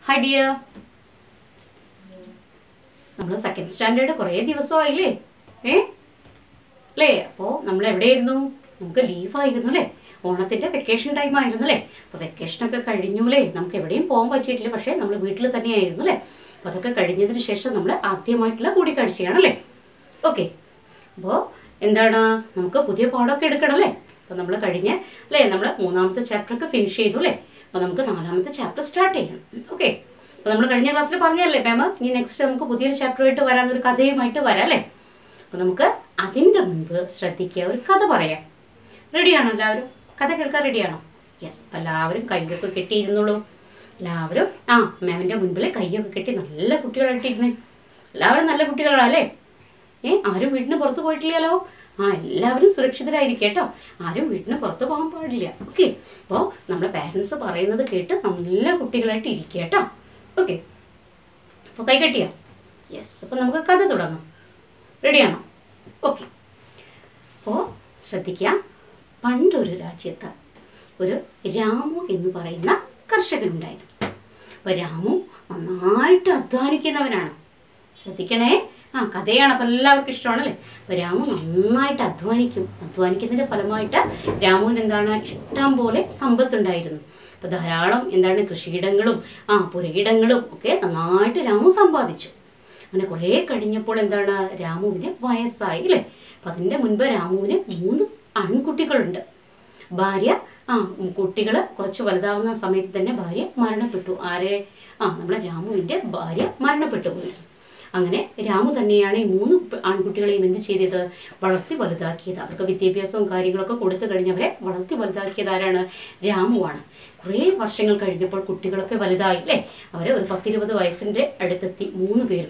high dear നമ്മൾ second standard കുറേ ദിവസമായില്ലേ ഏ അല്ലേ അപ്പോൾ നമ്മൾ എവിടെയായിരുന്നു നമുക്ക് ലീവായിരുന്നു അല്ലേ ഓണത്തിൻ്റെ വെക്കേഷൻ ടൈം ആയിരുന്നു അല്ലേ അപ്പോൾ വെക്കേഷനൊക്കെ കഴിഞ്ഞു അല്ലേ നമുക്ക് എവിടെയും പോകാൻ പറ്റിയിട്ടില്ല പക്ഷേ നമ്മൾ വീട്ടിൽ തന്നെയായിരുന്നു അല്ലേ അപ്പോൾ അതൊക്കെ കഴിഞ്ഞതിന് ശേഷം നമ്മൾ ആദ്യമായിട്ടുള്ള കൂടിക്കാഴ്ചയാണ് അല്ലേ ഓക്കെ അപ്പോൾ എന്താണ് നമുക്ക് പുതിയ പാഠമൊക്കെ എടുക്കണം അല്ലേ അപ്പോൾ നമ്മൾ കഴിഞ്ഞ അല്ലേ നമ്മൾ മൂന്നാമത്തെ ചാപ്റ്ററൊക്കെ ഫിനിഷ് ചെയ്തു അല്ലേ അപ്പോൾ നമുക്ക് നാലാമത്തെ ചാപ്റ്റർ സ്റ്റാർട്ട് ചെയ്യണം ഓക്കെ അപ്പോൾ നമ്മൾ കഴിഞ്ഞ ക്ലാസ്സിൽ പറഞ്ഞല്ലേ മാം ഇനി നെക്സ്റ്റ് നമുക്ക് പുതിയൊരു ചാപ്റ്ററുമായിട്ട് വരാൻ ഒരു കഥയുമായിട്ട് വരാം അല്ലേ അപ്പോൾ നമുക്ക് അതിൻ്റെ മുൻപ് ശ്രദ്ധിക്കുക ഒരു കഥ പറയാം റെഡിയാണോ എല്ലാവരും കഥ കേൾക്കാൻ റെഡിയാണോ യെസ് അപ്പോൾ എല്ലാവരും കൈയൊക്കെ കെട്ടിയിരുന്നുള്ളൂ എല്ലാവരും ആ മാമിൻ്റെ മുൻപിൽ കൈയൊക്കെ കെട്ടി നല്ല കുട്ടികളായിട്ടിരുന്നേ എല്ലാവരും നല്ല കുട്ടികളാണല്ലേ ഏ ആരും വീട്ടിന് പുറത്ത് പോയിട്ടില്ലല്ലോ ആ എല്ലാവരും സുരക്ഷിതരായിരിക്കും കേട്ടോ ആരും വീട്ടിന് പുറത്ത് പോകാൻ പാടില്ല ഓക്കെ അപ്പോൾ നമ്മുടെ പാരൻസ് പറയുന്നത് കേട്ട് നല്ല കുട്ടികളായിട്ട് ഇരിക്കുക കേട്ടോ ഓക്കെ അപ്പോൾ കൈ കെട്ടിയോ യെസ് അപ്പോൾ നമുക്ക് കഥ തുടങ്ങാം റെഡിയാണോ ഓക്കെ അപ്പോൾ ശ്രദ്ധിക്കുക പണ്ടൊരു രാജ്യത്ത് ഒരു രാമു എന്ന് പറയുന്ന കർഷകനുണ്ടായിരുന്നു അപ്പോൾ രാമു നന്നായിട്ട് അധ്വാനിക്കുന്നവനാണ് ശ്രദ്ധിക്കണേ ആ കഥയാണ് അപ്പോൾ എല്ലാവർക്കും ഇഷ്ടമാണല്ലേ അപ്പോൾ രാമു നന്നായിട്ട് അധ്വാനിക്കും അധ്വാനിക്കുന്നതിൻ്റെ ഫലമായിട്ട് രാമുവിന് എന്താണ് ഇഷ്ടം പോലെ സമ്പത്തുണ്ടായിരുന്നു അപ്പോൾ ധാരാളം എന്താണ് കൃഷിയിടങ്ങളും ആ പുരയിടങ്ങളും ഒക്കെ നന്നായിട്ട് രാമു സമ്പാദിച്ചു അങ്ങനെ കുറേ കഴിഞ്ഞപ്പോൾ എന്താണ് രാമുവിന് വയസ്സായി അല്ലേ അപ്പം അതിൻ്റെ മുൻപ് രാമുവിന് മൂന്ന് ആൺകുട്ടികളുണ്ട് ഭാര്യ ആ കുട്ടികൾ കുറച്ച് വലുതാവുന്ന സമയത്ത് തന്നെ ഭാര്യ മരണപ്പെട്ടു ആരെ ആ നമ്മുടെ രാമുവിൻ്റെ ഭാര്യ മരണപ്പെട്ടു പോയി അങ്ങനെ രാമു തന്നെയാണ് ഈ മൂന്ന് പ് ആൺകുട്ടികളെയും എന്ത് ചെയ്തത് വളർത്തി വലുതാക്കിയത് അവർക്ക് വിദ്യാഭ്യാസവും കാര്യങ്ങളൊക്കെ കൊടുത്തു കഴിഞ്ഞവരെ വളർത്തി വലുതാക്കിയത് ആരാണ് രാമുവാണ് കുറേ വർഷങ്ങൾ കഴിഞ്ഞപ്പോൾ കുട്ടികളൊക്കെ വലുതായി അല്ലേ അവർ ഒരു പത്തിരുപത് വയസ്സിൻ്റെ അടുത്തെത്തി മൂന്ന് പേരും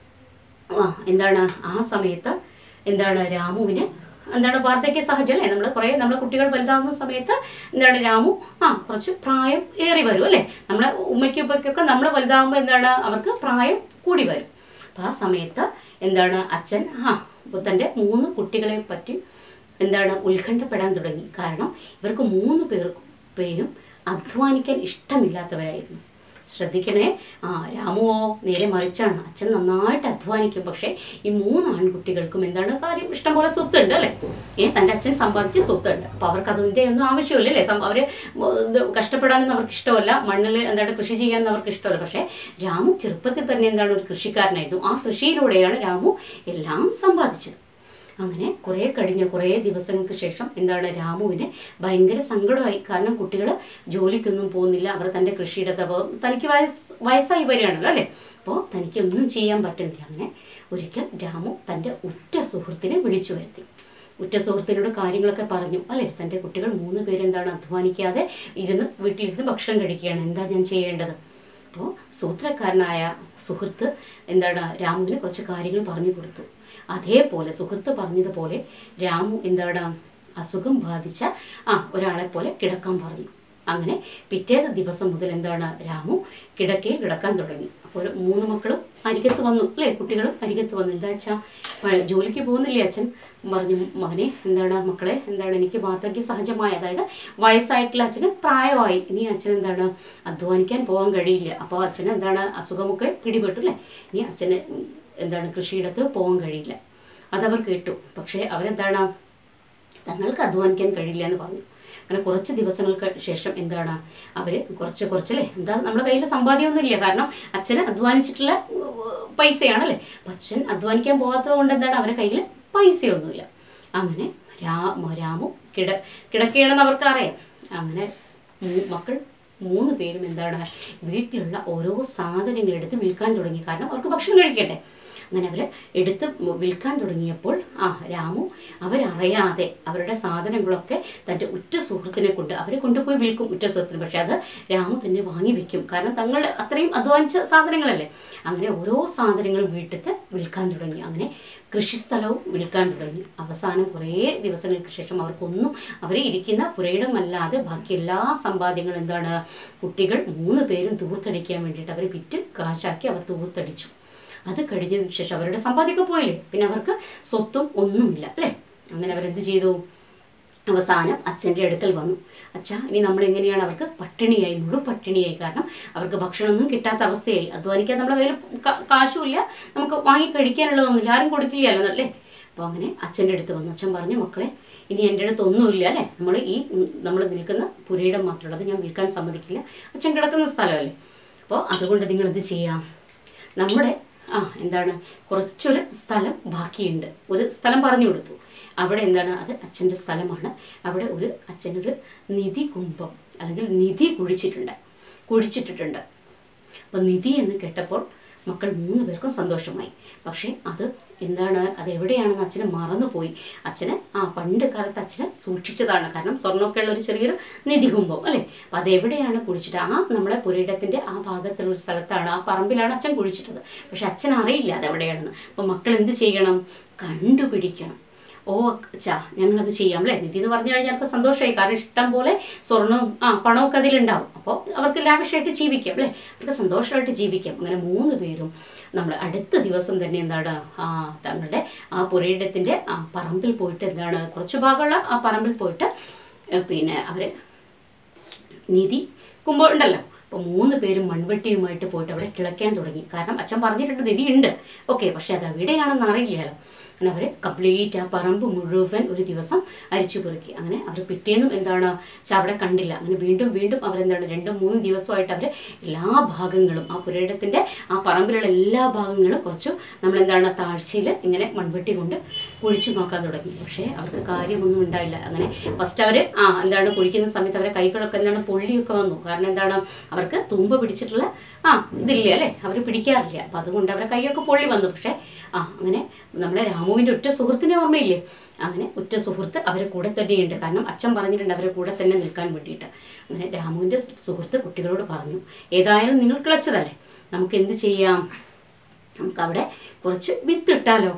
ആ എന്താണ് ആ സമയത്ത് എന്താണ് രാമുവിന് എന്താണ് വാർദ്ധക്യ സഹജം അല്ലേ നമ്മൾ കുറേ നമ്മളെ കുട്ടികൾ വലുതാവുന്ന സമയത്ത് എന്താണ് രാമു ആ കുറച്ച് പ്രായം ഏറി വരും അല്ലേ നമ്മളെ ഉമ്മയ്ക്കും ഉപ്പയ്ക്കൊക്കെ നമ്മൾ വലുതാവുമ്പോൾ എന്താണ് അവർക്ക് പ്രായം കൂടി വരും അപ്പോൾ ആ സമയത്ത് എന്താണ് അച്ഛൻ ആ തൻ്റെ മൂന്ന് കുട്ടികളെ പറ്റി എന്താണ് ഉത്കണ്ഠപ്പെടാൻ തുടങ്ങി കാരണം ഇവർക്ക് മൂന്ന് പേർ പേരും അധ്വാനിക്കാൻ ഇഷ്ടമില്ലാത്തവരായിരുന്നു ശ്രദ്ധിക്കണേ ആ രാമുവോ നേരെ മറിച്ചാണ് അച്ഛൻ നന്നായിട്ട് അധ്വാനിക്കും പക്ഷേ ഈ മൂന്ന് ആൺകുട്ടികൾക്കും എന്താണ് കാര്യം ഇഷ്ടംപോലെ സ്വത്തുണ്ട് അല്ലേ ഏ തൻ്റെ അച്ഛൻ സമ്പാദിച്ച സ്വത്തുണ്ട് അപ്പോൾ അവർക്ക് അതിൻ്റെ ഒന്നും ആവശ്യമില്ല അല്ലേ അവർ കഷ്ടപ്പെടാനൊന്നും അവർക്ക് ഇഷ്ടമല്ല മണ്ണിൽ എന്താണ് കൃഷി ചെയ്യാനൊന്നും അവർക്ക് ഇഷ്ടമല്ല പക്ഷേ രാമു ചെറുപ്പത്തിൽ തന്നെ എന്താണ് ഒരു കൃഷിക്കാരനായിരുന്നു ആ കൃഷിയിലൂടെയാണ് രാമു എല്ലാം സമ്പാദിച്ചത് അങ്ങനെ കുറേ കഴിഞ്ഞ കുറേ ദിവസങ്ങൾക്ക് ശേഷം എന്താണ് രാമുവിന് ഭയങ്കര സങ്കടമായി കാരണം കുട്ടികൾ ജോലിക്കൊന്നും പോകുന്നില്ല അവർ തൻ്റെ കൃഷിയിടത്ത് അപ്പോൾ തനിക്ക് വയസ്സ് വയസ്സായി വരികയാണല്ലോ അല്ലേ അപ്പോൾ തനിക്കൊന്നും ചെയ്യാൻ പറ്റുന്നില്ല അങ്ങനെ ഒരിക്കൽ രാമു തൻ്റെ ഉറ്റ സുഹൃത്തിനെ വിളിച്ചു വരുത്തി ഉറ്റ സുഹൃത്തിനോട് കാര്യങ്ങളൊക്കെ പറഞ്ഞു അല്ലേ തൻ്റെ കുട്ടികൾ മൂന്ന് പേരെന്താണ് അധ്വാനിക്കാതെ ഇരുന്ന് വീട്ടിലിരുന്ന് ഭക്ഷണം കഴിക്കുകയാണ് എന്താ ഞാൻ ചെയ്യേണ്ടത് അപ്പോൾ സൂത്രക്കാരനായ സുഹൃത്ത് എന്താണ് രാമുവിന് കുറച്ച് കാര്യങ്ങൾ പറഞ്ഞു കൊടുത്തു അതേപോലെ സുഹൃത്ത് പറഞ്ഞതുപോലെ രാമു എന്താണ് അസുഖം ബാധിച്ച ആ ഒരാളെ പോലെ കിടക്കാൻ പറഞ്ഞു അങ്ങനെ പിറ്റേത് ദിവസം മുതൽ എന്താണ് രാമു കിടക്കയിൽ കിടക്കാൻ തുടങ്ങി അപ്പോൾ മൂന്ന് മക്കളും അരികത്ത് വന്നു അല്ലേ കുട്ടികളും അരികത്ത് വന്നു എന്താ വെച്ചാൽ ജോലിക്ക് പോകുന്നില്ലേ അച്ഛൻ പറഞ്ഞു മകനെ എന്താണ് മക്കളെ എന്താണ് എനിക്ക് വാർദ്ധക്യ സഹജമായ അതായത് വയസ്സായിട്ടുള്ള അച്ഛന് പ്രായമായി ഇനി അച്ഛൻ എന്താണ് അധ്വാനിക്കാൻ പോകാൻ കഴിയില്ല അപ്പോൾ അച്ഛന് എന്താണ് അസുഖമൊക്കെ പിടിപെട്ടു അല്ലേ ഇനി അച്ഛന് എന്താണ് കൃഷിയിടത്ത് പോകാൻ കഴിയില്ല അതവർ കേട്ടു പക്ഷേ അവരെന്താണ് തങ്ങൾക്ക് അധ്വാനിക്കാൻ കഴിയില്ല എന്ന് പറഞ്ഞു അങ്ങനെ കുറച്ച് ദിവസങ്ങൾക്ക് ശേഷം എന്താണ് അവർ കുറച്ച് കുറച്ചല്ലേ എന്താ നമ്മുടെ കയ്യിൽ സമ്പാദ്യമൊന്നുമില്ല കാരണം അച്ഛന് അധ്വാനിച്ചിട്ടുള്ള ഉം, പൈസയാണല്ലേ അപ്പം അച്ഛൻ അധ്വാനിക്കാൻ പോകാത്തത് കൊണ്ട് എന്താണ് അവരുടെ കയ്യിൽ പൈസയൊന്നുമില്ല അങ്ങനെ രാ രാമു കിട കിടക്കുകയാണെന്ന് അവർക്ക് അറിയാം അങ്ങനെ മൂ- മക്കൾ മൂന്ന് പേരും എന്താണ് വീട്ടിലുള്ള ഓരോ സാധനങ്ങൾ എടുത്ത് വിൽക്കാൻ തുടങ്ങി കാരണം അവർക്ക് ഭക്ഷണം കഴിക്കട്ടെ അങ്ങനെ അവർ എടുത്ത് വിൽക്കാൻ തുടങ്ങിയപ്പോൾ ആ രാമു അവരറിയാതെ അവരുടെ സാധനങ്ങളൊക്കെ തൻ്റെ ഉറ്റ സുഹൃത്തിനെ കൊണ്ട് അവരെ കൊണ്ടുപോയി വിൽക്കും ഉറ്റ സുഹൃത്തിന് പക്ഷെ അത് രാമു തന്നെ വാങ്ങി വെക്കും കാരണം തങ്ങൾ അത്രയും അധ്വാനിച്ച സാധനങ്ങളല്ലേ അങ്ങനെ ഓരോ സാധനങ്ങളും വീട്ടിൽ വിൽക്കാൻ തുടങ്ങി അങ്ങനെ കൃഷിസ്ഥലവും വിൽക്കാൻ തുടങ്ങി അവസാനം കുറേ ദിവസങ്ങൾക്ക് ശേഷം അവർക്കൊന്നും അവർ ഇരിക്കുന്ന പുരയിടമല്ലാതെ ബാക്കി എല്ലാ സമ്പാദ്യങ്ങളും എന്താണ് കുട്ടികൾ മൂന്ന് പേരും തൂർത്തടിക്കാൻ വേണ്ടിയിട്ട് അവർ വിറ്റ് കാശാക്കി അവർ തൂർത്തടിച്ചു അത് കഴിഞ്ഞതിന് ശേഷം അവരുടെ സമ്പാദ്യമൊക്കെ പോയില്ലേ പിന്നെ അവർക്ക് സ്വത്തും ഒന്നുമില്ല അല്ലേ അങ്ങനെ അവരെന്ത് ചെയ്തു അവസാനം അച്ഛൻ്റെ അടുക്കൽ വന്നു അച്ഛ ഇനി നമ്മൾ എങ്ങനെയാണ് അവർക്ക് പട്ടിണിയായി മുഴു പട്ടിണിയായി കാരണം അവർക്ക് ഭക്ഷണമൊന്നും കിട്ടാത്ത അവസ്ഥയായി അധ്വാനിക്കാൻ നമ്മുടെ കയ്യിൽ ക- കാശുമില്ല നമുക്ക് വാങ്ങി കഴിക്കാനുള്ളതൊന്നുമില്ല ആരും കൊടുക്കില്ലല്ലോ അല്ലേ അപ്പോൾ അങ്ങനെ അച്ഛൻ്റെ അടുത്ത് വന്നു അച്ഛൻ പറഞ്ഞു മക്കളെ ഇനി എൻ്റെ അടുത്ത് ഒന്നുമില്ല അല്ലേ നമ്മൾ ഈ നമ്മൾ നിൽക്കുന്ന പുരയിടം മാത്രമുള്ളത് ഞാൻ വിൽക്കാൻ സമ്മതിക്കില്ല അച്ഛൻ കിടക്കുന്ന സ്ഥലമല്ലേ അപ്പോൾ അതുകൊണ്ട് നിങ്ങൾ എന്ത് ചെയ്യാം നമ്മുടെ ആ എന്താണ് കുറച്ചൊരു സ്ഥലം ബാക്കിയുണ്ട് ഒരു സ്ഥലം പറഞ്ഞു കൊടുത്തു അവിടെ എന്താണ് അത് അച്ഛൻ്റെ സ്ഥലമാണ് അവിടെ ഒരു അച്ഛനൊരു നിധി കുംഭം അല്ലെങ്കിൽ നിധി കുഴിച്ചിട്ടുണ്ട് കുഴിച്ചിട്ടിട്ടുണ്ട് അപ്പോൾ നിധി എന്ന് കേട്ടപ്പോൾ മക്കൾ മൂന്ന് പേർക്കും സന്തോഷമായി പക്ഷേ അത് എന്താണ് അത് എവിടെയാണെന്ന് അച്ഛന് മറന്നുപോയി അച്ഛന് ആ പണ്ട് കാലത്ത് അച്ഛന് സൂക്ഷിച്ചതാണ് കാരണം സ്വർണ്ണമൊക്കെ ഉള്ള ഒരു ചെറിയൊരു നിധി കുംഭം അല്ലേ അപ്പം അതെവിടെയാണ് കുഴിച്ചിട്ട് ആ നമ്മുടെ പുരയിടത്തിൻ്റെ ആ ഭാഗത്തുള്ള ഒരു സ്ഥലത്താണ് ആ പറമ്പിലാണ് അച്ഛൻ കുഴിച്ചിട്ടത് പക്ഷെ അച്ഛൻ അറിയില്ല അത് എവിടെയാണെന്ന് അപ്പം മക്കൾ എന്ത് ചെയ്യണം കണ്ടുപിടിക്കണം ഓ ചാ ഞങ്ങളത് ചെയ്യാം അല്ലേ നിധി എന്ന് പറഞ്ഞു കഴിഞ്ഞാൽ അവർക്ക് സന്തോഷമായി കാരണം ഇഷ്ടം പോലെ സ്വർണവും ആ പണമൊക്കെ അതിലുണ്ടാവും അപ്പോൾ അവർക്ക് ലാവിഷായിട്ട് ജീവിക്കാം അല്ലേ അവർക്ക് സന്തോഷമായിട്ട് ജീവിക്കാം അങ്ങനെ മൂന്ന് പേരും നമ്മൾ അടുത്ത ദിവസം തന്നെ എന്താണ് ആ തങ്ങളുടെ ആ പുരയിടത്തിൻ്റെ ആ പറമ്പിൽ പോയിട്ട് എന്താണ് കുറച്ച് ഭാഗമുള്ള ആ പറമ്പിൽ പോയിട്ട് ഏ, പിന്നെ അവർ നിധി കുമ്പോ ഉണ്ടല്ലോ അപ്പോൾ മൂന്ന് പേരും മൺവെട്ടിയുമായിട്ട് പോയിട്ട് അവിടെ കിളയ്ക്കാൻ തുടങ്ങി കാരണം അച്ഛൻ പറഞ്ഞിട്ടുണ്ട് നിധി ഉണ്ട് ഓക്കെ പക്ഷെ അത് എവിടെയാണെന്ന് അറിയില്ലല്ലോ അങ്ങനെ അവർ കംപ്ലീറ്റ് ആ പറമ്പ് മുഴുവൻ ഒരു ദിവസം അരിച്ചു പെറുക്കി അങ്ങനെ അവർ പിറ്റേന്നും എന്താണ് പക്ഷെ അവിടെ കണ്ടില്ല അങ്ങനെ വീണ്ടും വീണ്ടും അവരെന്താണ് രണ്ടും മൂന്നും ദിവസമായിട്ട് അവർ എല്ലാ ഭാഗങ്ങളും ആ പുരയിടത്തിൻ്റെ ആ പറമ്പിലുള്ള എല്ലാ ഭാഗങ്ങളും കുറച്ചു നമ്മളെന്താണ് താഴ്ചയിൽ ഇങ്ങനെ മൺവെട്ടി കൊണ്ട് കുഴിച്ചു നോക്കാൻ തുടങ്ങി പക്ഷേ അവർക്ക് കാര്യമൊന്നും ഉണ്ടായില്ല അങ്ങനെ ഫസ്റ്റ് അവർ ആ എന്താണ് കുഴിക്കുന്ന സമയത്ത് അവരെ കൈകളൊക്കെ എന്താണ് പൊള്ളിയൊക്കെ വന്നു കാരണം എന്താണ് അവർക്ക് തുമ്പ് പിടിച്ചിട്ടുള്ള ആ ഇതില്ല അല്ലേ അവർ പിടിക്കാറില്ല അപ്പം അതുകൊണ്ട് അവരെ കൈയൊക്കെ പൊള്ളി വന്നു പക്ഷേ ആ അങ്ങനെ നമ്മളെ രാമുവിൻ്റെ ഒറ്റ സുഹൃത്തിനെ ഓർമ്മയില്ലേ അങ്ങനെ ഉറ്റ സുഹൃത്ത് അവരെ കൂടെ തന്നെയുണ്ട് കാരണം അച്ഛൻ പറഞ്ഞിട്ടുണ്ട് അവരെ കൂടെ തന്നെ നിൽക്കാൻ വേണ്ടിയിട്ട് അങ്ങനെ രാമുവിൻ്റെ സുഹൃത്ത് കുട്ടികളോട് പറഞ്ഞു ഏതായാലും നിങ്ങൾ കിളച്ചതല്ലേ നമുക്ക് എന്ത് ചെയ്യാം നമുക്ക് അവിടെ കുറച്ച് വിത്ത് ഇട്ടാലോ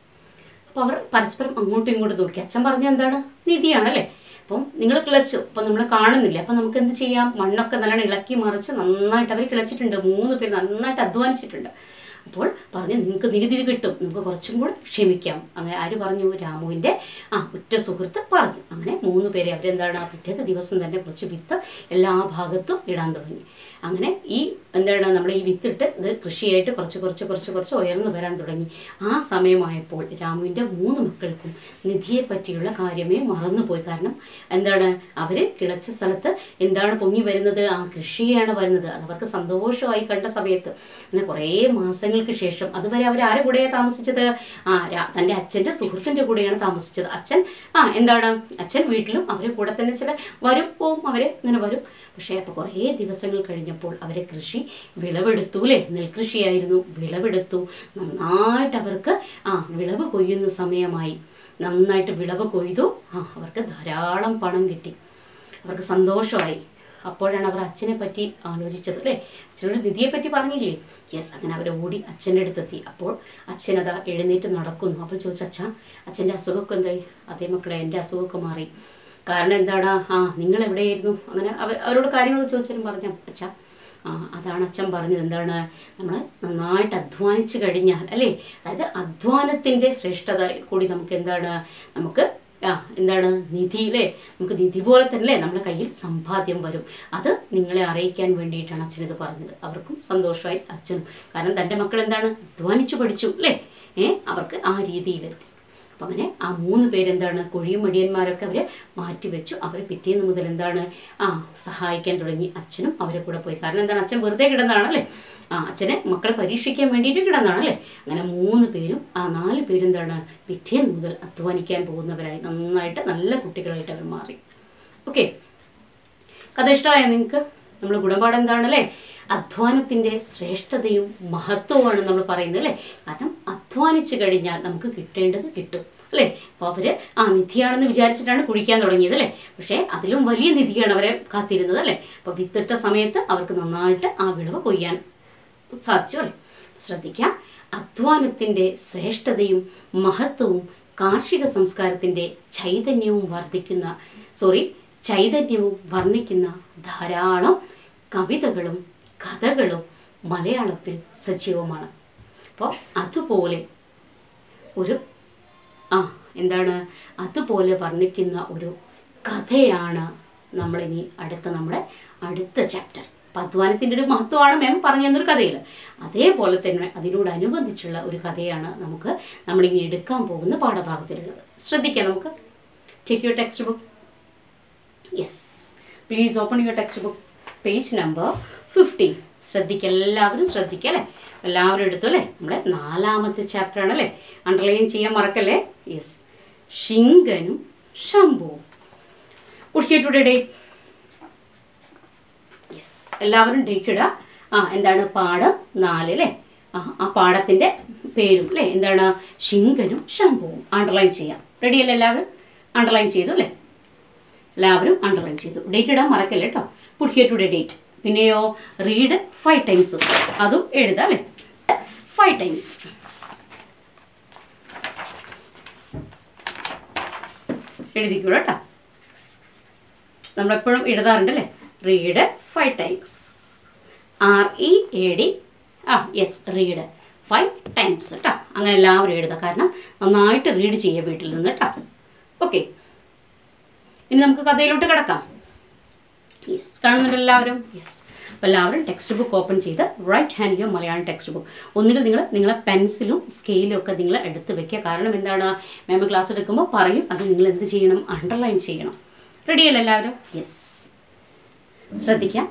അപ്പോൾ അവർ പരസ്പരം അങ്ങോട്ടും ഇങ്ങോട്ടും നോക്കി അച്ഛൻ പറഞ്ഞ എന്താണ് നിധിയാണല്ലേ അപ്പം നിങ്ങൾ കിളച്ചു അപ്പം നമ്മൾ കാണുന്നില്ല അപ്പം നമുക്ക് എന്ത് ചെയ്യാം മണ്ണൊക്കെ നല്ലോണം ഇളക്കി മറിച്ച് നന്നായിട്ട് അവർ കിളച്ചിട്ടുണ്ട് മൂന്ന് പേര് നന്നായിട്ട് അധ്വാനിച്ചിട്ടുണ്ട് അപ്പോൾ പറഞ്ഞു നിങ്ങൾക്ക് നികുതി കിട്ടും നമുക്ക് കുറച്ചും കൂടെ ക്ഷമിക്കാം അങ്ങനെ ആര് പറഞ്ഞു രാമുവിൻ്റെ ആ ഉറ്റ സുഹൃത്ത് പറഞ്ഞു അങ്ങനെ മൂന്ന് പേരെ അവരെന്താണ് ആ പിറ്റേത്തെ ദിവസം തന്നെ കുറച്ച് വിത്ത് എല്ലാ ഭാഗത്തും ഇടാൻ തുടങ്ങി അങ്ങനെ ഈ എന്താണ് നമ്മൾ ഈ വിത്തിട്ട് ഇത് കൃഷിയായിട്ട് കുറച്ച് കുറച്ച് കുറച്ച് കുറച്ച് ഉയർന്നു വരാൻ തുടങ്ങി ആ സമയമായപ്പോൾ രാമുവിൻ്റെ മൂന്ന് മക്കൾക്കും നിധിയെ പറ്റിയുള്ള കാര്യമേ മറന്നുപോയി കാരണം എന്താണ് അവർ കിളച്ച സ്ഥലത്ത് എന്താണ് പൊങ്ങി വരുന്നത് ആ കൃഷിയാണ് വരുന്നത് അത് അവർക്ക് സന്തോഷമായി കണ്ട സമയത്ത് അങ്ങനെ കുറേ മാസങ്ങൾക്ക് ശേഷം അതുവരെ അവർ ആരുടെ കൂടെയാണ് താമസിച്ചത് ആ രാ- തൻ്റെ അച്ഛൻ്റെ സുഹൃത്തിൻ്റെ കൂടെയാണ് താമസിച്ചത് അച്ഛൻ ആ എന്താണ് അച്ഛൻ വീട്ടിലും അവരെ കൂടെ തന്നെ ചില വരും പോവും അവരെ ഇങ്ങനെ വരും പക്ഷേ അപ്പോൾ കുറേ ദിവസങ്ങൾ കഴിഞ്ഞപ്പോൾ അവരെ കൃഷി വിളവെടുത്തു അല്ലേ നെൽകൃഷിയായിരുന്നു വിളവെടുത്തു നന്നായിട്ട് അവർക്ക് ആ വിളവ് കൊയ്യുന്ന സമയമായി നന്നായിട്ട് വിളവ് കൊയ്തു ആ അവർക്ക് ധാരാളം പണം കിട്ടി അവർക്ക് സന്തോഷമായി അപ്പോഴാണ് അവർ അച്ഛനെ പറ്റി ആലോചിച്ചത് അല്ലേ അച്ഛനോട് നിധിയെ പറ്റി പറഞ്ഞില്ലേ യെസ് അങ്ങനെ അവർ ഓടി അച്ഛൻ്റെ അടുത്തെത്തി അപ്പോൾ അച്ഛനതാ എഴുന്നേറ്റ് നടക്കുന്നു അപ്പോൾ ചോദിച്ചു അച്ഛാ അച്ഛൻ്റെ അസുഖമൊക്കെ എന്തായി അതേ മക്കളെ എൻ്റെ അസുഖമൊക്കെ മാറി കാരണം എന്താണ് ആ നിങ്ങൾ എവിടെയായിരുന്നു അങ്ങനെ അവർ അവരോട് കാര്യങ്ങൾ ചോദിച്ചാലും പറഞ്ഞു അച്ഛാ ആ അതാണ് അച്ഛൻ പറഞ്ഞത് എന്താണ് നമ്മൾ നന്നായിട്ട് അധ്വാനിച്ച് കഴിഞ്ഞാൽ അല്ലേ അതായത് അധ്വാനത്തിൻ്റെ ശ്രേഷ്ഠത കൂടി നമുക്ക് എന്താണ് നമുക്ക് ആ എന്താണ് നിധി അല്ലേ നമുക്ക് നിധി പോലെ തന്നെ അല്ലേ നമ്മുടെ കയ്യിൽ സമ്പാദ്യം വരും അത് നിങ്ങളെ അറിയിക്കാൻ വേണ്ടിയിട്ടാണ് അച്ഛൻ ഇത് പറഞ്ഞത് അവർക്കും സന്തോഷമായി അച്ഛനും കാരണം തൻ്റെ മക്കൾ എന്താണ് അധ്വാനിച്ചു പഠിച്ചു അല്ലേ ഏ അവർക്ക് ആ രീതിയിലെത്തി അപ്പം അങ്ങനെ ആ മൂന്ന് പേരെന്താണ് കൊഴിയും മടിയന്മാരൊക്കെ അവർ മാറ്റിവെച്ചു അവർ പിറ്റേന്ന് മുതൽ എന്താണ് ആ സഹായിക്കാൻ തുടങ്ങി അച്ഛനും അവരെ കൂടെ പോയി കാരണം എന്താണ് അച്ഛൻ വെറുതെ കിടന്നതാണല്ലേ ആ അച്ഛനെ മക്കളെ പരീക്ഷിക്കാൻ വേണ്ടിയിട്ട് കിടന്നതാണല്ലേ അങ്ങനെ മൂന്ന് പേരും ആ നാല് പേരും എന്താണ് പിറ്റേന്ന് മുതൽ അധ്വാനിക്കാൻ പോകുന്നവരായി നന്നായിട്ട് നല്ല കുട്ടികളായിട്ട് അവർ മാറി ഓക്കെ കഥ ഇഷ്ടമായോ നിങ്ങൾക്ക് നമ്മൾ ഗുണപാഠം എന്താണല്ലേ അധ്വാനത്തിൻ്റെ ശ്രേഷ്ഠതയും മഹത്വവുമാണ് നമ്മൾ പറയുന്നത് അല്ലേ കാരണം അധ്വാനിച്ചു കഴിഞ്ഞാൽ നമുക്ക് കിട്ടേണ്ടത് കിട്ടും അല്ലേ അപ്പോൾ അവർ ആ നിധിയാണെന്ന് വിചാരിച്ചിട്ടാണ് കുഴിക്കാൻ തുടങ്ങിയത് അല്ലേ പക്ഷേ അതിലും വലിയ നിധിയാണ് അവരെ കാത്തിരുന്നത് അല്ലേ അപ്പോൾ വിത്തിട്ട സമയത്ത് അവർക്ക് നന്നായിട്ട് ആ വിളവ് കൊയ്യാൻ സാധിച്ചു അല്ലേ ശ്രദ്ധിക്കാം അധ്വാനത്തിൻ്റെ ശ്രേഷ്ഠതയും മഹത്വവും കാർഷിക സംസ്കാരത്തിൻ്റെ ചൈതന്യവും വർദ്ധിക്കുന്ന സോറി ചൈതന്യവും വർണ്ണിക്കുന്ന ധാരാളം കവിതകളും കഥകളും മലയാളത്തിൽ സജീവമാണ് അപ്പോൾ അതുപോലെ ഒരു ആ എന്താണ് അതുപോലെ വർണ്ണിക്കുന്ന ഒരു കഥയാണ് നമ്മളിനി അടുത്ത നമ്മുടെ അടുത്ത ചാപ്റ്റർ അപ്പം അധ്വാനത്തിൻ്റെ ഒരു മഹത്വമാണ് മാം പറഞ്ഞു തന്നൊരു കഥയിൽ അതേപോലെ തന്നെ അതിനോടനുബന്ധിച്ചുള്ള ഒരു കഥയാണ് നമുക്ക് നമ്മളിനി എടുക്കാൻ പോകുന്ന പാഠഭാഗത്തിലുള്ളത് ശ്രദ്ധിക്കാം നമുക്ക് take your text book yes please open your text book page number fifteen ശ്രദ്ധിക്കുക എല്ലാവരും ശ്രദ്ധിക്കുക അല്ലേ എല്ലാവരും എടുത്തു അല്ലേ നമ്മുടെ നാലാമത്തെ ചാപ്റ്റർ ആണ് അല്ലേ അണ്ടർലൈൻ ചെയ്യാൻ മറക്കല്ലേ യെസ് ശിങ്കനും ശംഭുവും കുടിച്ചിട്ടുടെ ഡേറ്റ് യെസ് എല്ലാവരും ഡേറ്റ് ഇടുക ആ എന്താണ് പാഠം നാല് അല്ലേ ആ ആ പാഠത്തിൻ്റെ പേരും അല്ലേ എന്താണ് ശിങ്കനും ശംഭുവും അണ്ടർലൈൻ ചെയ്യാം റെഡിയല്ലേ എല്ലാവരും അണ്ടർലൈൻ ചെയ്തു അല്ലേ എല്ലാവരും അണ്ടർലൈൻ ചെയ്തു ഡേറ്റ് ഇടാൻ മറക്കല്ലേ കേട്ടോ പുട്ട് ഹിയർ ടുഡേ ഡേറ്റ് പിന്നെയോ റീഡ് ഫൈവ് ടൈംസ് അതും എഴുതാം അല്ലേ ഫൈവ് ടൈംസ് എഴുതിക്കോളൂ കേട്ടോ നമ്മളെപ്പോഴും എഴുതാറുണ്ട് അല്ലേ read five times R E A D ആ യെസ് റീഡ് ഫൈവ് ടൈംസ് കേട്ടോ അങ്ങനെ എല്ലാവരും എഴുതുക കാരണം നന്നായിട്ട് റീഡ് ചെയ്യുക വീട്ടിൽ നിന്ന് കേട്ടോ ഓക്കെ ഇനി നമുക്ക് കഥയിലോട്ട് കിടക്കാം യെസ് കാണുന്നുണ്ട് എല്ലാവരും യെസ് അപ്പോൾ എല്ലാവരും ടെക്സ്റ്റ് ബുക്ക് ഓപ്പൺ ചെയ്ത് റൈറ്റ് ഹാൻഡ് യോ മലയാളം ടെക്സ്റ്റ് ബുക്ക് ഒന്നുകിൽ നിങ്ങൾ നിങ്ങളെ പെൻസിലും സ്കെയിലും ഒക്കെ നിങ്ങൾ എടുത്ത് വെക്കുക കാരണം എന്താണ് മാം ക്ലാസ് എടുക്കുമ്പോൾ പറയും അത് നിങ്ങൾ എന്ത് ചെയ്യണം അണ്ടർലൈൻ ചെയ്യണം റെഡിയല്ലേ എല്ലാവരും യെസ് ശ്രദ്ധിക്കാം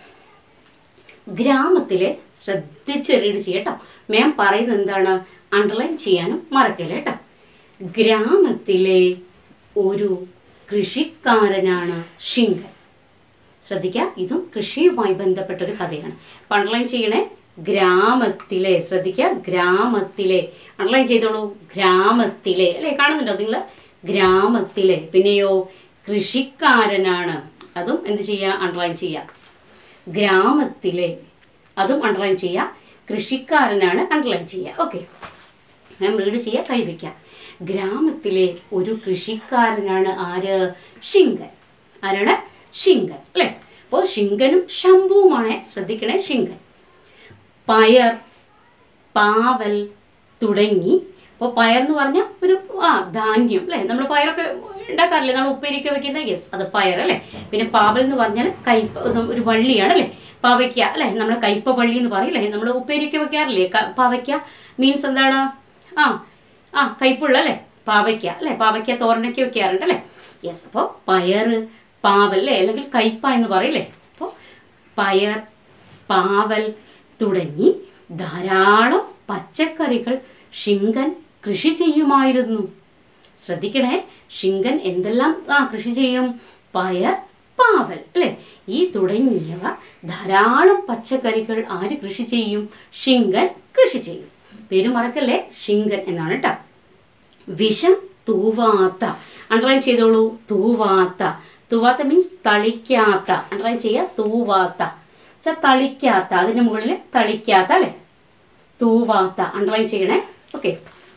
ഗ്രാമത്തിലെ ശ്രദ്ധിച്ച് റീഡ് ചെയ്യട്ടോ മാം പറയുന്നത് എന്താണ് അണ്ടർലൈൻ ചെയ്യാനും മറക്കില്ല കേട്ടോ ഗ്രാമത്തിലെ ഒരു കൃഷിക്കാരനാണ് ശിങ്കൻ ശ്രദ്ധിക്കുക ഇതും കൃഷിയുമായി ബന്ധപ്പെട്ട ഒരു കഥയാണ് അപ്പം അണ്ടർലൈൻ ചെയ്യണേ ഗ്രാമത്തിലെ ശ്രദ്ധിക്കുക ഗ്രാമത്തിലെ അണ്ടർലൈൻ ചെയ്തോളൂ ഗ്രാമത്തിലെ അല്ലേ കാണുന്നുണ്ടോ നിങ്ങൾ ഗ്രാമത്തിലെ പിന്നെയോ കൃഷിക്കാരനാണ് അതും എന്ത് ചെയ്യുക അണ്ടർലൈൻ ചെയ്യുക ഗ്രാമത്തിലെ അതും അണ്ടർലൈൻ ചെയ്യുക കൃഷിക്കാരനാണ് അണ്ടർലൈൻ ചെയ്യുക ഓക്കെ ഞാൻ റീഡ് ചെയ്യുക കൈവയ്ക്കുക ഗ്രാമത്തിലെ ഒരു കൃഷിക്കാരനാണ് ആര് ശിങ്കൻ ആരാണ് ശിങ്കൻ അല്ലേ അപ്പോൾ ശിങ്കനും ശംഭുവുമാണ് ശ്രദ്ധിക്കണേ ശിങ്കൻ പയർ പാവൽ തുടങ്ങി അപ്പോൾ പയർ എന്ന് പറഞ്ഞാൽ ഒരു ആ ധാന്യം അല്ലേ നമ്മൾ പയറൊക്കെ ഉണ്ടാക്കാറില്ലേ നമ്മൾ ഉപ്പേരിയൊക്കെ വെക്കുന്ന യെസ് അത് പയർ അല്ലേ പിന്നെ പാവൽ എന്ന് പറഞ്ഞാൽ കയ്പ ഒരു വള്ളിയാണ് അല്ലേ പാവയ്ക്ക അല്ലേ നമ്മൾ കയ്പ വള്ളി എന്ന് പറയില്ലേ നമ്മൾ ഉപ്പേരിയൊക്കെ വെക്കാറില്ലേ ക- പാവയ്ക്ക മീൻസ് എന്താണ് ആ ആ കയ്പുള്ള അല്ലേ പാവയ്ക്ക അല്ലേ പാവയ്ക്ക തോരനൊക്കെ വെക്കാറുണ്ട് അല്ലേ യെസ് അപ്പോൾ പയർ പാവൽ അല്ലേ അല്ലെങ്കിൽ കയ്പ എന്ന് പറയില്ലേ അപ്പോൾ പയർ പാവൽ തുടങ്ങി ധാരാളം പച്ചക്കറികൾ ശിങ്കൻ കൃഷി ചെയ്യുമായിരുന്നു ശ്രദ്ധിക്കണേ ശിങ്കൻ എന്തെല്ലാം ആ കൃഷി ചെയ്യും പയർ പാവൽ അല്ലേ ഈ തുടങ്ങിയവ ധാരാളം പച്ചക്കറികൾ ആര് കൃഷി ചെയ്യും ശിങ്കൻ കൃഷി ചെയ്യും പേര് മറക്കല്ലേ ശിങ്കൻ എന്നാണ് കേട്ടോ വിഷം തൂവാത്ത അണ്ടർലൈൻ ചെയ്തോളൂ തൂവാത്ത തൂവാത്ത മീൻസ് തളിക്കാത്ത അണ്ടർലൈൻ ചെയ്യുക തൂവാത്ത വെച്ചാൽ തളിക്കാത്ത അതിന് മുകളിൽ തളിക്കാത്ത അല്ലേ തൂവാത്ത അണ്ടർലൈൻ ചെയ്യണേ ഓക്കെ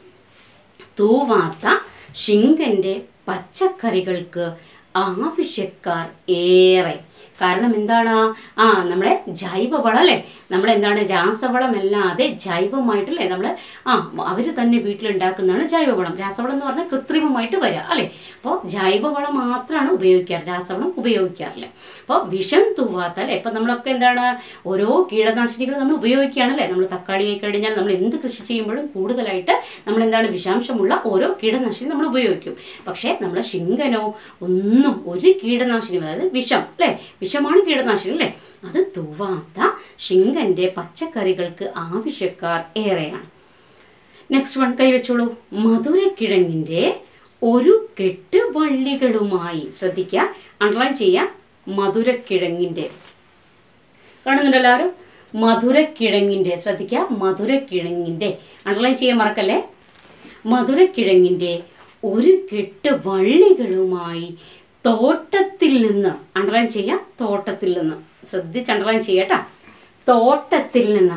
തൂവാത്ത ശിങ്കന്റെ പച്ചക്കറികൾക്ക് ആവശ്യക്കാർ ഏറെ കാരണം എന്താണ് ആ നമ്മളെ ജൈവവളം അല്ലേ നമ്മൾ എന്താണ് രാസവളമല്ലാതെ ജൈവമായിട്ടല്ലേ നമ്മൾ ആ അവർ തന്നെ വീട്ടിലുണ്ടാക്കുന്നതാണ് ജൈവവളം രാസവളം എന്ന് പറഞ്ഞാൽ കൃത്രിമമായിട്ട് വരിക അല്ലേ അപ്പോൾ ജൈവവളം മാത്രമാണ് ഉപയോഗിക്കാറ് രാസവളം ഉപയോഗിക്കാറില്ല അപ്പോൾ വിഷം തൂവാത്ത അല്ലേ ഇപ്പം നമ്മളൊക്കെ എന്താണ് ഓരോ കീടനാശിനികൾ നമ്മൾ ഉപയോഗിക്കുകയാണല്ലേ നമ്മൾ തക്കാളി ആയി കഴിഞ്ഞാൽ നമ്മൾ എന്ത് കൃഷി ചെയ്യുമ്പോഴും കൂടുതലായിട്ട് നമ്മൾ എന്താണ് വിഷാംശമുള്ള ഓരോ കീടനാശിനി നമ്മൾ ഉപയോഗിക്കും പക്ഷേ നമ്മളെ ശിങ്കനോ ഒന്നും ഒരു കീടനാശിനി അതായത് വിഷം അല്ലേ വിഷമാണ് കീടനാശിനി അല്ലേ അത് തൂവാത്ത ശിങ്കന്റെ പച്ചക്കറികൾക്ക് ആവശ്യക്കാർ ഏറെയാണ് നെക്സ്റ്റ് വൺ കൈവച്ചോളൂ മധുരക്കിഴങ്ങിൻ്റെ ഒരു കെട്ട് വള്ളികളുമായി ശ്രദ്ധിക്കുക അണ്ടർലൈൻ ചെയ്യുക മധുരക്കിഴങ്ങിൻ്റെ കാണുന്നുണ്ടോ എല്ലാവരും മധുരക്കിഴങ്ങിൻ്റെ ശ്രദ്ധിക്കുക മധുരക്കിഴങ്ങിൻ്റെ അണ്ടർലൈൻ ചെയ്യാൻ മറക്കല്ലേ മധുരക്കിഴങ്ങിൻ്റെ ഒരു കെട്ട് വള്ളികളുമായി തോട്ടത്തിൽ നിന്ന് അണ്ടർലൈൻ ചെയ്യാം തോട്ടത്തിൽ നിന്ന് ശ്രദ്ധിച്ച് അണ്ടർലൈൻ ചെയ്യട്ടാ തോട്ടത്തിൽ നിന്ന്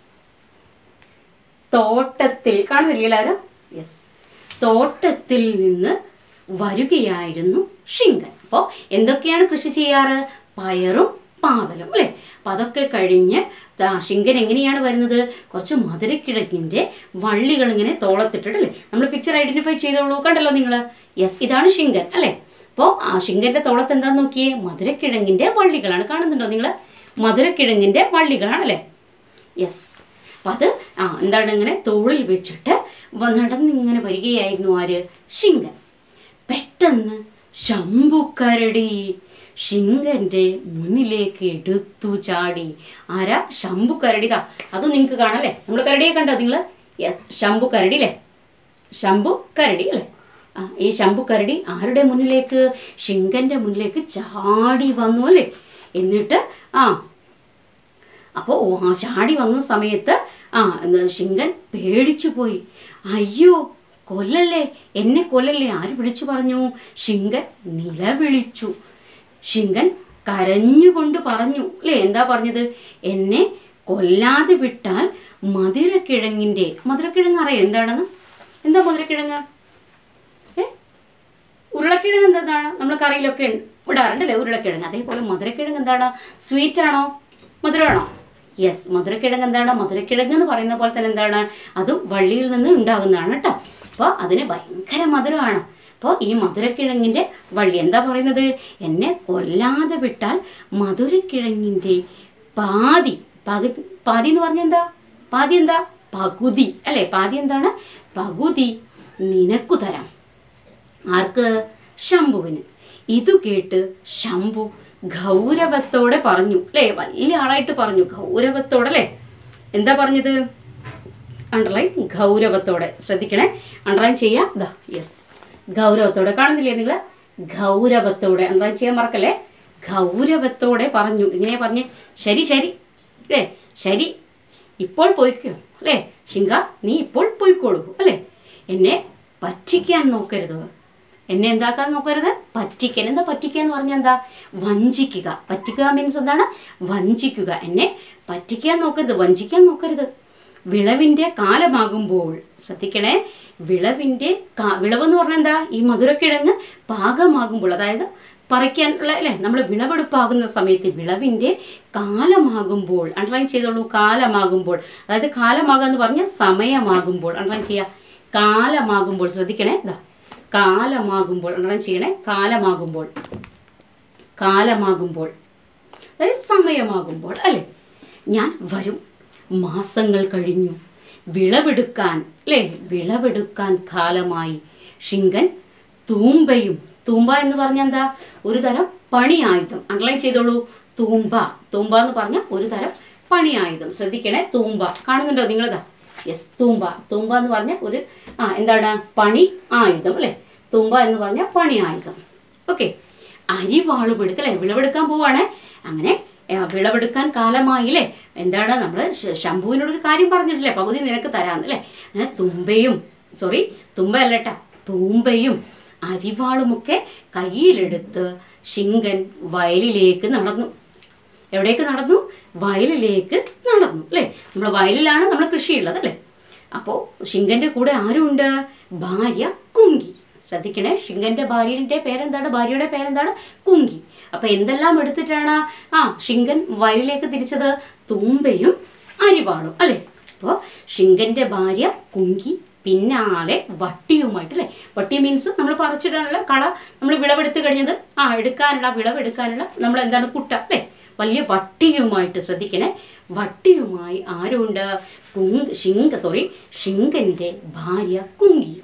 തോട്ടത്തിൽ കാണുന്നില്ലേ എല്ലാവരും യെസ് തോട്ടത്തിൽ നിന്ന് വരികയായിരുന്നു ശിങ്കൻ അപ്പോൾ എന്തൊക്കെയാണ് കൃഷി ചെയ്യാറ് പയറും പാവലും അല്ലേ അപ്പം അതൊക്കെ കഴിഞ്ഞ് ദാ ശിങ്കൻ എങ്ങനെയാണ് വരുന്നത് കുറച്ച് മധുരക്കിഴങ്ങിൻ്റെ വള്ളികൾ ഇങ്ങനെ തോളത്തിട്ടിട്ട് അല്ലേ നമ്മൾ പിക്ചർ ഐഡൻറ്റിഫൈ ചെയ്തോളൂ കണ്ടല്ലോ നിങ്ങൾ യെസ് ഇതാണ് ശിങ്കൻ അല്ലേ അപ്പോൾ ആ ശിങ്കന്റെ തോളത്ത് എന്താന്ന് നോക്കിയേ മധുരക്കിഴങ്ങിന്റെ വള്ളികളാണ് കാണുന്നുണ്ടോ നിങ്ങൾ മധുരക്കിഴങ്ങിന്റെ വള്ളികളാണല്ലേ യെസ് അപ്പം അത് ആ എന്താണ് ഇങ്ങനെ തോളിൽ വെച്ചിട്ട് വ- നടന്നിങ്ങനെ വരികയായിരുന്നു ആര് ശിങ്കൻ പെട്ടെന്ന് ശംഭുക്കരടി ശിങ്കന്റെ മുന്നിലേക്ക് എടുത്തു ചാടി ആരാ ശംഭുക്കരടിതാ അത് നിങ്ങൾക്ക് കാണാം അല്ലേ നമ്മൾ കരടിയെ കണ്ടോ നിങ്ങൾ യെസ് ശംഭു കരടി അല്ലേ ശംഭു കരടി അല്ലേ ആ ഈ ശംഭു കരടി ആരുടെ മുന്നിലേക്ക് ശിങ്കന്റെ മുന്നിലേക്ക് ചാടി വന്നു അല്ലേ എന്നിട്ട് ആ അപ്പോൾ ആ ചാടി വന്ന സമയത്ത് ആ എന്താ ശിങ്കൻ പേടിച്ചു പോയി അയ്യോ കൊല്ലല്ലേ എന്നെ കൊല്ലല്ലേ ആര് വിളിച്ചു പറഞ്ഞു ശിങ്കൻ നിലവിളിച്ചു ശിങ്കൻ കരഞ്ഞുകൊണ്ട് പറഞ്ഞു അല്ലേ എന്താ പറഞ്ഞത് എന്നെ കൊല്ലാതെ വിട്ടാൽ മധുരക്കിഴങ്ങിൻ്റെ മധുരക്കിഴങ്ങ് അറിയാം എന്താണെന്ന് എന്താ മധുരക്കിഴങ്ങ് ഏ ഉരുളക്കിഴങ്ങ് എന്താണ് നമ്മൾ കറിയിലൊക്കെ ഉണ്ട്- ഇടാറുണ്ടല്ലേ ഉരുളക്കിഴങ്ങ് അതേപോലെ മധുരക്കിഴങ്ങ് എന്താണ് സ്വീറ്റ് ആണോ മധുരമാണോ യെസ് മധുരക്കിഴങ്ങ് എന്താണ് മധുരക്കിഴങ്ങ് എന്ന് പറയുന്ന പോലെ തന്നെ എന്താണ് അതും വള്ളിയിൽ നിന്ന് ഉണ്ടാകുന്നതാണ് കേട്ടോ അപ്പോൾ അതിന് ഭയങ്കര മധുരമാണ് അപ്പോൾ ഈ മധുരക്കിഴങ്ങിൻ്റെ വള്ളി എന്താ പറയുന്നത് എന്നെ കൊല്ലാതെ വിട്ടാൽ മധുരക്കിഴങ്ങിൻ്റെ പാതി പകുതി പാതി എന്ന് പറഞ്ഞാൽ എന്താ പാതി എന്താ പകുതി അല്ലേ പാതി എന്താണ് പകുതി നിനക്കു തരാം ആർക്ക് ശംഭുവിന് ഇത് കേട്ട് ശംഭു ഗൗരവത്തോടെ പറഞ്ഞു അല്ലേ വലിയ ആളായിട്ട് പറഞ്ഞു ഗൗരവത്തോടെ അല്ലേ എന്താ പറഞ്ഞത് അണ്ടർലൈൻ ഗൗരവത്തോടെ ശ്രദ്ധിക്കണേ അണ്ടർലൈൻ ചെയ്യാം ദാ യെസ് ഗൗരവത്തോടെ കാണുന്നില്ലേ നിങ്ങൾ ഗൗരവത്തോടെ അണ്ടർലൈൻ ചെയ്യാൻ മറക്കല്ലേ ഗൗരവത്തോടെ പറഞ്ഞു ഇങ്ങനെ പറഞ്ഞ് ശരി ശരി അല്ലേ ശരി ഇപ്പോൾ പോയിക്കോ അല്ലേ ശിങ്ക നീ ഇപ്പോൾ പോയിക്കോളൂ അല്ലേ എന്നെ പറ്റിക്കാൻ നോക്കരുത് എന്നെ എന്താക്കാൻ നോക്കരുത് പറ്റിക്കാൻ എന്താ പറ്റിക്കുക എന്ന് പറഞ്ഞാൽ എന്താ വഞ്ചിക്കുക പറ്റിക്കുക മീൻസ് എന്താണ് വഞ്ചിക്കുക എന്നെ പറ്റിക്കാൻ നോക്കരുത് വഞ്ചിക്കാൻ നോക്കരുത് വിളവിൻ്റെ കാലമാകുമ്പോൾ ശ്രദ്ധിക്കണേ വിളവിൻ്റെ കാ വിളവെന്ന് പറഞ്ഞാൽ എന്താ ഈ മധുരക്കിഴങ്ങ് പാകമാകുമ്പോൾ അതായത് പറിക്കാനുള്ള അല്ലേ നമ്മൾ വിളവെടുപ്പാകുന്ന സമയത്ത് വിളവിൻ്റെ കാലമാകുമ്പോൾ അണ്ടർലൈൻ ചെയ്തോളൂ കാലമാകുമ്പോൾ അതായത് കാലമാകുക എന്ന് പറഞ്ഞാൽ സമയമാകുമ്പോൾ അണ്ടർലൈൻ ചെയ്യുക കാലമാകുമ്പോൾ ശ്രദ്ധിക്കണേ ഇതാ കാലമാകുമ്പോൾ അണ്ടർലൈൻ ചെയ്യണേ കാലമാകുമ്പോൾ കാലമാകുമ്പോൾ അതായത് സമയമാകുമ്പോൾ അല്ലേ ഞാൻ വരും മാസങ്ങൾ കഴിഞ്ഞു വിളവെടുക്കാൻ അല്ലേ വിളവെടുക്കാൻ കാലമായി ശിങ്കൻ തൂമ്പയും തൂമ്പ എന്ന് പറഞ്ഞാൽ എന്താ ഒരു തരം പണി ആയുധം അണ്ടർലൈൻ ചെയ്തോളൂ തൂമ്പ തൂമ്പ എന്ന് പറഞ്ഞാൽ ഒരു തരം പണി ആയുധം ശ്രദ്ധിക്കണേ തൂമ്പ കാണുന്നുണ്ടോ നിങ്ങളിതാ യെസ് തൂമ്പ തൂമ്പ എന്ന് പറഞ്ഞാൽ ഒരു ആ എന്താണ് പണി ആയുധം അല്ലേ തൂമ്പ എന്ന് പറഞ്ഞാൽ പണി ആയുധം ഓക്കെ അരിവാളും എടുത്ത് അല്ലേ വിളവെടുക്കാൻ പോവാണ് അങ്ങനെ ആ, വിളവെടുക്കാൻ കാലമായില്ലേ എന്താണ് നമ്മൾ ശംഭുവിനോടൊരു കാര്യം പറഞ്ഞിട്ടില്ലേ പകുതി നിനക്ക് തരാന്ന് അല്ലേ അങ്ങനെ തുമ്പയും സോറി തുമ്പ അല്ലട്ടാ തൂമ്പയും അരിവാളുമൊക്കെ കയ്യിലെടുത്ത് ശിങ്കൻ വയലിലേക്ക് നടന്നു എവിടേക്ക് നടന്നു വയലിലേക്ക് നടന്നു അല്ലേ നമ്മൾ വയലിലാണ് നമ്മൾ കൃഷിയുള്ളത് അല്ലേ അപ്പോൾ ശിങ്കന്റെ കൂടെ ആരുണ്ട് ഭാര്യ കുങ്കി ശ്രദ്ധിക്കണേ ശിങ്കന്റെ ഭാര്യയുടെ പേരെന്താണ് ഭാര്യയുടെ പേരെന്താണ് കുങ്കി അപ്പൊ എന്തെല്ലാം എടുത്തിട്ടാണ് ആ ശിങ്കൻ വയലിലേക്ക് തിരിച്ചത് തൂമ്പയും അരിവാളും അല്ലേ അപ്പോൾ ശിങ്കന്റെ ഭാര്യ കുങ്കി പിന്നാലെ വട്ടിയുമായിട്ട് അല്ലേ വട്ടി മീൻസ് നമ്മൾ പറിച്ചിടാനുള്ള കള നമ്മൾ വിളവെടുത്ത് കഴിഞ്ഞത് ആ എടുക്കാനുള്ള വിളവെടുക്കാനുള്ള നമ്മൾ എന്താണ് കുട്ട അല്ലേ വലിയ വട്ടിയുമായിട്ട് ശ്രദ്ധിക്കണേ വട്ടിയുമായി ആരുണ്ട് കുങ് ശിങ്ക സോറി ശിങ്കന്റെ ഭാര്യ കുങ്കി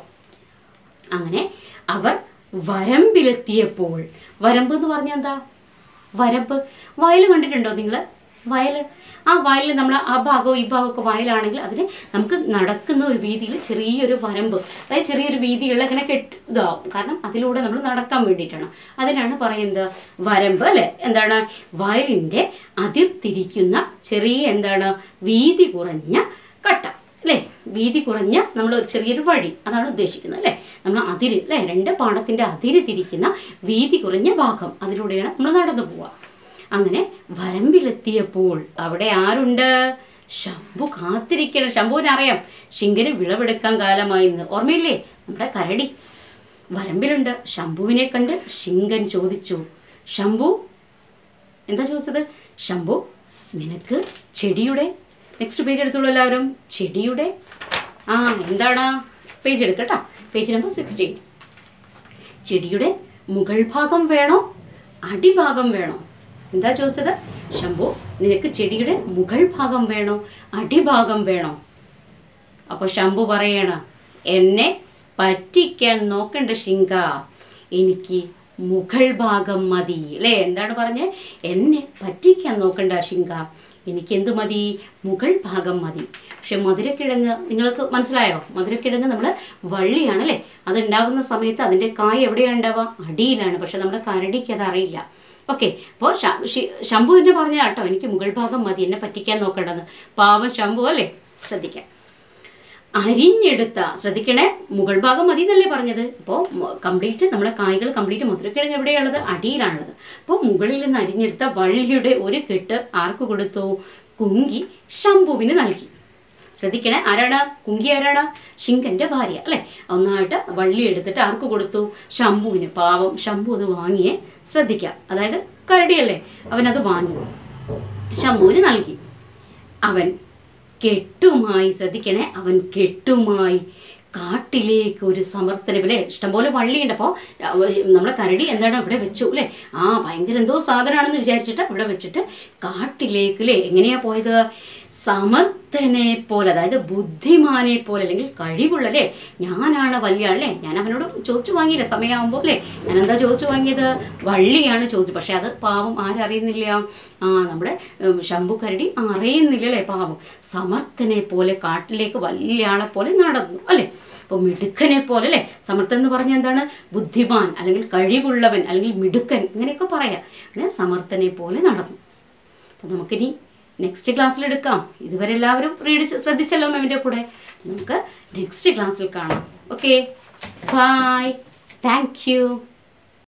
അങ്ങനെ അവർ വരമ്പിലെത്തിയപ്പോൾ വരമ്പ് എന്ന് പറഞ്ഞാൽ എന്താ വരമ്പ് വയൽ കണ്ടിട്ടുണ്ടോ നിങ്ങൾ വയൽ ആ വയലിൽ നമ്മൾ ആ ഭാഗവും ഈ ഭാഗവും ഒക്കെ വയലാണെങ്കിൽ അതിന് നമുക്ക് നടക്കുന്ന ഒരു വീതിയിൽ ചെറിയൊരു വരമ്പ് അതായത് ചെറിയൊരു വീതിയുള്ള ഇങ്ങനെ കെട്ട് ഇതാവും കാരണം അതിലൂടെ നമ്മൾ നടക്കാൻ വേണ്ടിയിട്ടാണ് അതിനാണ് പറയുന്നത് വരമ്പ് അല്ലേ എന്താണ് വയലിൻ്റെ അതിർത്തിരിക്കുന്ന ചെറിയ എന്താണ് വീതി കുറഞ്ഞ കട്ട അല്ലേ വീതി കുറഞ്ഞ നമ്മൾ ചെറിയൊരു വഴി അതാണ് ഉദ്ദേശിക്കുന്നത് അല്ലേ നമ്മൾ അതിര് അല്ലേ രണ്ട് പാടത്തിൻ്റെ അതിര് തിരിക്കുന്ന വീതി കുറഞ്ഞ ഭാഗം അതിലൂടെയാണ് നമ്മൾ നടന്നു പോവുക അങ്ങനെ വരമ്പിലെത്തിയപ്പോൾ അവിടെ ആരുണ്ട് ശംഭു കാത്തിരിക്കണം ശംഭുവിന് അറിയാം ശിങ്കന് വിളവെടുക്കാൻ കാലമായി എന്ന് ഓർമ്മയില്ലേ നമ്മുടെ കരടി വരമ്പിലുണ്ട് ശംഭുവിനെ കണ്ട് ശിങ്കൻ ചോദിച്ചു ശംഭു എന്താ ചോദിച്ചത് ശംഭു നിനക്ക് ചെടിയുടെ നെക്സ്റ്റ് പേജ് എടുത്തോളൂ എല്ലാവരും ചെടിയുടെ ആ എന്താണ് പേജ് എടുക്കട്ടോ പേജ് നമ്പർ സിക്സ്റ്റീൻ ചെടിയുടെ മുകൾ ഭാഗം വേണോ അടിഭാഗം വേണോ എന്താ ചോദിച്ചത് ശംഭു നിനക്ക് ചെടിയുടെ മുകൾ ഭാഗം വേണോ അടിഭാഗം വേണോ അപ്പോൾ ശംഭു പറയണ എന്നെ പറ്റിക്കാൻ നോക്കണ്ട ശിങ്ക എനിക്ക് മുകൾ ഭാഗം മതി അല്ലേ എന്താണ് പറഞ്ഞത് എന്നെ പറ്റിക്കാൻ നോക്കണ്ട ശിങ്ക എനിക്ക് എന്ത് മതി മുകൾ ഭാഗം മതി പക്ഷെ മധുരക്കിഴങ്ങ് നിങ്ങൾക്ക് മനസ്സിലായോ മധുരക്കിഴങ്ങ് നമ്മൾ വള്ളിയാണ് അല്ലേ അത് ഉണ്ടാകുന്ന സമയത്ത് അതിൻ്റെ കായ എവിടെയാണ് ഉണ്ടാവുക അടിയിലാണ് പക്ഷെ നമ്മുടെ കരടിക്ക് അത് അറിയില്ല ഓക്കെ അപ്പോൾ ശംഭു തന്നെ പറഞ്ഞ കേട്ടോ എനിക്ക് മുകൾ ഭാഗം മതി എന്നെ പറ്റിക്കാൻ നോക്കേണ്ടത് പാവം ശംഭു അല്ലേ ശ്രദ്ധിക്കാം അരിഞ്ഞെടുത്ത ശ്രദ്ധിക്കണേ മുകൾ ഭാഗം മതി എന്നല്ലേ പറഞ്ഞത് അപ്പോൾ കംപ്ലീറ്റ് നമ്മുടെ കായ്കൾ കംപ്ലീറ്റ് മധുരക്കിഴങ്ങ് എവിടെയാണുള്ളത് അടിയിലാണുള്ളത് അപ്പോൾ മുകളിൽ നിന്ന് അരിഞ്ഞെടുത്ത വള്ളിയുടെ ഒരു കെട്ട് ആർക്ക് കൊടുത്തു കുങ്കി ശംഭുവിന് നൽകി ശ്രദ്ധിക്കണേ ആരാണ് കുങ്കി ആരാണ് ശിങ്കന്റെ ഭാര്യ അല്ലേ ഒന്നായിട്ട് വള്ളി എടുത്തിട്ട് ആർക്ക് കൊടുത്തു ശംഭുവിന് പാവം ശംഭു അത് വാങ്ങിയേ ശ്രദ്ധിക്കാം അതായത് കരടിയല്ലേ അവനത് വാങ്ങി ശംഭുവിന് നൽകി അവൻ കെട്ടുമായി ശ്രദ്ധിക്കണേ അവൻ കെട്ടുമായി കാട്ടിലേക്ക് ഒരു സമർത്ഥനം അല്ലേ ഇഷ്ടംപോലെ വള്ളിയുണ്ട് അപ്പോൾ നമ്മളെ കരടി എന്താണ് ഇവിടെ വെച്ചു അല്ലേ ആ ഭയങ്കര എന്തോ സാധനമാണെന്ന് വിചാരിച്ചിട്ട് ഇവിടെ വെച്ചിട്ട് കാട്ടിലേക്ക് അല്ലേ എങ്ങനെയാ പോയത് സമർത്ഥനെ പോലെ അതായത് ബുദ്ധിമാനെ പോലെ അല്ലെങ്കിൽ കഴിവുള്ള അല്ലേ ഞാനാണ് വലിയ ആളല്ലേ ഞാൻ അവനോട് ചോദിച്ചു വാങ്ങിയില്ല സമയമാകുമ്പോൾ അല്ലേ ഞാൻ എന്താ ചോദിച്ചു വാങ്ങിയത് വള്ളിയാണ് ചോദിച്ചു പക്ഷെ അത് പാവം ആരറിയുന്നില്ല ആ നമ്മുടെ ഉം, ശംഭു കരടി അറിയുന്നില്ല അല്ലേ പാവം സമർത്ഥനെ പോലെ കാട്ടിലേക്ക് വലിയ ആളെ പോലെ നടന്നു അല്ലേ അപ്പോൾ മിടുക്കനെ പോലെ അല്ലേ സമർത്ഥൻ എന്ന് പറഞ്ഞാൽ എന്താണ് ബുദ്ധിമാൻ അല്ലെങ്കിൽ കഴിവുള്ളവൻ അല്ലെങ്കിൽ മിടുക്കൻ ഇങ്ങനെയൊക്കെ പറയാം അങ്ങനെ സമർത്ഥനെ പോലെ നടന്നു അപ്പോൾ നമുക്കിനി നെക്സ്റ്റ് ക്ലാസ്സിൽ എടുക്കാം ഇതുവരെ എല്ലാവരും റീഡ് ശ്രദ്ധിച്ചല്ലോ മാമിൻ്റെ കൂടെ നമുക്ക് നെക്സ്റ്റ് ക്ലാസ്സിൽ കാണാം ഓക്കെ ബൈ താങ്ക് യു